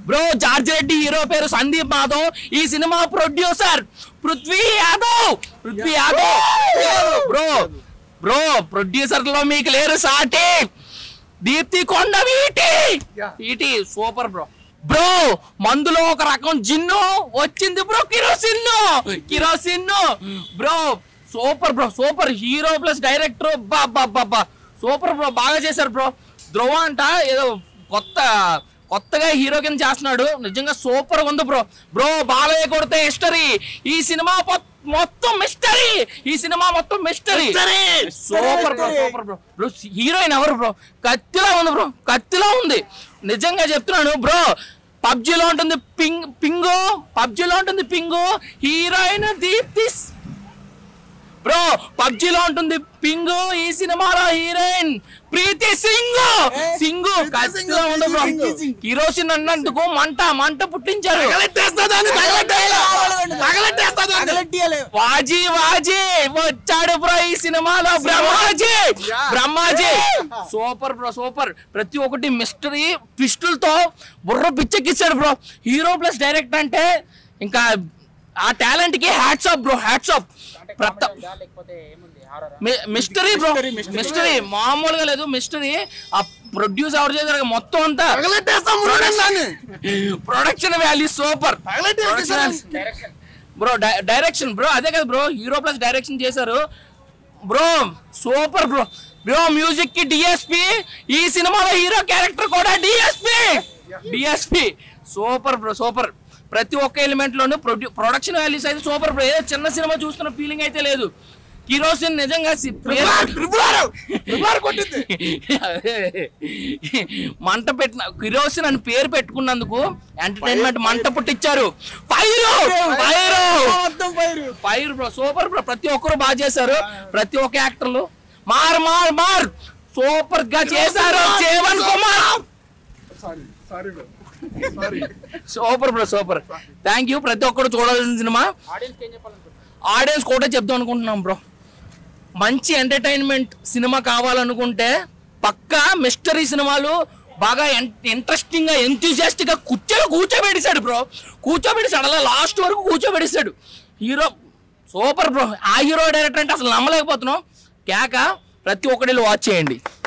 bro George Reddy hero పేరు సందీప్ మాధవ్ ఈ సినిమా producer Prithvi Yadav Prithvi Yadav bro bro producer లో మీకు లేరు సాటి దీప్తి కొండ వీటి వీటి సూపర్ బ్రో బ్రో మందులో ఒక రకం జిన్ను వచ్చింది బ్రో కిరోసిన్ను కిరోసిన్ను bro super bro super hero plus director బా బా బా బా సూపర్ బ్రో బాగా చేశారు బ్రో ధ్రువ అంట ఏదో కొత్త కొత్తగా హీరో కింద చేస్తున్నాడు నిజంగా సూపర్ ఉంది బ్రో బ్రో బాలయ్య కొడితే హిస్టరీ ఈ సినిమా పొ- మొత్తం మిస్టరీ ఈ సినిమా మొత్తం mystery super bro super bro bro heroine ఎవరు బ్రో కత్తిలా ఉంది బ్రో కత్తిలా ఉంది నిజంగా చెప్తున్నాను బ్రో పబ్జీలో ఉంటుంది పింగ్ పింగు పబ్జీలో ఉంటుంది పింగు హీరోయిన్ దీప్తి బ్రో పబ్జీలో ఉంటుంది పింగు ఈ సినిమాలో హీరోయిన్ ప్రీతి సింగ్ సింగ్ కత్తిలో ఉంది బ్రో కిరోసిన్ అన్నందుకు మంట మంట పుట్టించారు వాజీ వాజీ వచ్చాడు బ్రో ఈ సినిమాలో Brahmaji Brahmaji super bro super ప్రతి ఒక్కటి మిస్టరీ ట్విస్టులతో బుర్ర పిచ్చెక్కిచ్చాడు బ్రో హీరో ప్లస్ డైరెక్టర్ అంటే ఇంకా ఆ టాలెంట్ కి hats off bro hats off ప్రత లేకపోతే ఏముంది హారర్ మి- మిస్టరీ బ్రో మిస్టరీ మామూలుగా లేదు మిస్టరీ ఆ ప్రొడ్యూస్ ఎవరు చేశారు మొత్తం అంతా production value super direction bro direction bro అదే కదా బ్రో హీరో ప్లస్ డైరెక్షన్ చేశారు bro super bro bro music కి డిఎస్పి ఈ సినిమాలో హీరో క్యారెక్టర్ కూడా DSP DSP super bro super ప్రతి ఒక్క ఎలిమెంట్ లోను ప్రొడక్షన్ వాల్యూస్ అయితే సూపర్ బ్రో ఏదో చిన్న సినిమా చూస్తున్న ఫీలింగ్ అయితే లేదు కిరోసిన్ నిజంగా సి- మంట పెట్టిన కిరోసిన్ అని పేరు పెట్టుకున్నందుకు ఎంటర్టైన్మెంట్ మంట పుట్టించారు fire fire fire bro super bro ప్రతి ఒక్కరు బాగా చేశారు ప్రతి ఒక్క యాక్టర్లు మార్ మార్ మార్ సూపర్ గా చేశారు Jeevan Kumar super bro super thank you ప్రతి ఒక్కరు చూడాల్సిన సినిమా ఆడియన్స్ ఏం చెప్పాలనుకుంటున్నారు ఆడియన్స్ కూడా చెప్దాం అనుకుంటున్నాం బ్రో మంచి ఎంటర్టైన్మెంట్ సినిమా కావాలనుకుంటే పక్కా మిస్టరీ సినిమాలు బాగా ఇంట్రెస్టింగ్ గా ఎంతూజియాస్టిక్ గా కూర్చో కూర్చోబెట్టేశాడు బ్రో కూర్చోబెట్టేశాడు అలా లాస్ట్ వరకు కూర్చోబెట్టేశాడు హీరో సూపర్ బ్రో ఆ హీరో డైరెక్టర్ అంటే అసలు నమ్మలేకపోతున్నాం కేక ప్రతి ఒక్కటి వాచ్ చేయండి